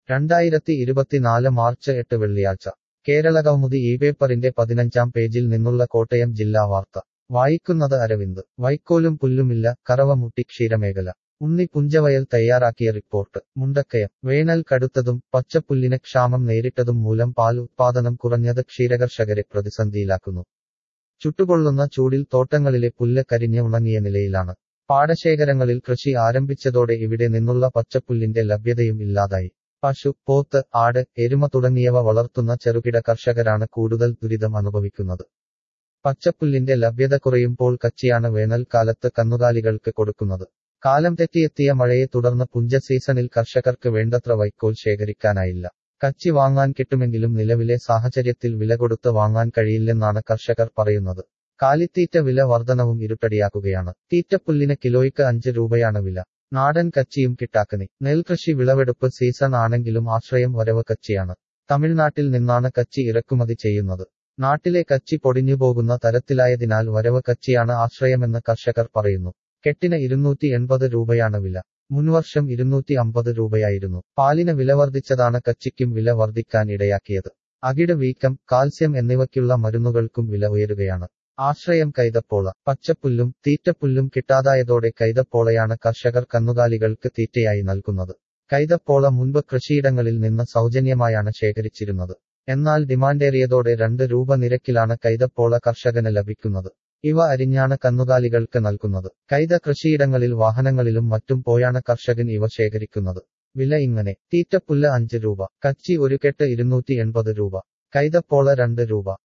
രണ്ടായിരത്തി ഇരുപത്തിനാല് മാർച്ച് എട്ട് വെള്ളിയാഴ്ച കേരളകൗമുദി ഈ പേപ്പറിന്റെ പതിനഞ്ചാം പേജിൽ നിന്നുള്ള കോട്ടയം ജില്ലാ വാർത്ത വായിക്കുന്നത് അരവിന്ദ് വൈക്കോലും പുല്ലുമില്ല കറവമുട്ടി ക്ഷീരമേഖല ഉണ്ണി പുഞ്ചവയൽ തയ്യാറാക്കിയ റിപ്പോർട്ട് മുണ്ടക്കയം വേനൽ കടുത്തതും പച്ചപ്പുല്ലിന് ക്ഷാമം നേരിട്ടതും മൂലം പാൽ ഉത്പാദനം കുറഞ്ഞത് ക്ഷീരകർഷകരെ പ്രതിസന്ധിയിലാക്കുന്നു ചുട്ടുകൊള്ളുന്ന ചൂടിൽ തോട്ടങ്ങളിലെ പുല്ല് കരിഞ്ഞ് ഉണങ്ങിയ നിലയിലാണ് പാടശേഖരങ്ങളിൽ കൃഷി ആരംഭിച്ചതോടെ ഇവിടെ നിന്നുള്ള പച്ചപ്പുല്ലിന്റെ ലഭ്യതയും ഇല്ലാതായി പശു പോത്ത് ആട് എരുമ തുടങ്ങിയവ വളർത്തുന്ന ചെറുകിട കർഷകരാണ് കൂടുതൽ ദുരിതം അനുഭവിക്കുന്നത് പച്ചപ്പുല്ലിന്റെ ലഭ്യത കുറയുമ്പോൾ കച്ചിയാണ് വേനൽക്കാലത്ത് കന്നുകാലികൾക്ക് കൊടുക്കുന്നത് കാലം തെറ്റിയെത്തിയ മഴയെ തുടർന്ന് പുഞ്ച സീസണിൽ കർഷകർക്ക് വേണ്ടത്ര വൈക്കോൽ ശേഖരിക്കാനായില്ല കച്ചി വാങ്ങാൻ കിട്ടുമെങ്കിലും നിലവിലെ സാഹചര്യത്തിൽ വില കൊടുത്ത് വാങ്ങാൻ കഴിയില്ലെന്നാണ് കർഷകർ പറയുന്നത് കാലിത്തീറ്റ വില വർധനവും ഇരുട്ടടിയാക്കുകയാണ് തീറ്റപ്പുല്ലിന് കിലോയ്ക്ക് അഞ്ച് രൂപയാണ് വില നാടൻ കച്ചിയും കിട്ടാക്കനി നെൽകൃഷി വിളവെടുപ്പ് സീസൺ ആണെങ്കിലും ആശ്രയം വരവ് കച്ചിയാണ് തമിഴ്നാട്ടിൽ നിന്നാണ് കച്ചി ഇറക്കുമതി ചെയ്യുന്നത് നാട്ടിലെ കച്ചി പൊടിഞ്ഞുപോകുന്ന തരത്തിലായതിനാൽ വരവ് കച്ചിയാണ് ആശ്രയമെന്ന് കർഷകർ പറയുന്നു കെട്ടിന് ഇരുന്നൂറ്റി എൺപത് രൂപയാണ് വില മുൻവർഷം ഇരുന്നൂറ്റി അമ്പത് രൂപയായിരുന്നു പാലിന് വില വർദ്ധിച്ചതാണ് കച്ചിക്കും വില വർദ്ധിക്കാൻ ഇടയാക്കിയത് അകിട് വീക്കം കാൽസ്യം എന്നിവയ്ക്കുള്ള മരുന്നുകൾക്കും വില ഉയരുകയാണ് ആശ്രയം കൈതപ്പോള പച്ചപ്പുല്ലും തീറ്റപ്പുല്ലും കിട്ടാതായതോടെ കൈതപ്പോളയാണ് കർഷകർ കന്നുകാലികൾക്ക് തീറ്റയായി നൽകുന്നത് കൈതപ്പോള മുൻപ് കൃഷിയിടങ്ങളിൽ നിന്ന് സൗജന്യമായാണ് ശേഖരിച്ചിരുന്നത് എന്നാൽ ഡിമാൻഡേറിയതോടെ രണ്ട് രൂപ നിരക്കിലാണ് കൈതപ്പോള കർഷകന് ലഭിക്കുന്നത് ഇവ അരിഞ്ഞാണ് കന്നുകാലികൾക്ക് നൽകുന്നത് കൈത കൃഷിയിടങ്ങളിൽ വാഹനങ്ങളിലും മറ്റും പോയാണ് കർഷകൻ ഇവ ശേഖരിക്കുന്നത് വില ഇങ്ങനെ തീറ്റപ്പുല്ല് അഞ്ച് രൂപ കച്ചി ഒരു കെട്ട് ഇരുന്നൂറ്റി എൺപത് രൂപ കൈതപ്പോള രണ്ട് രൂപ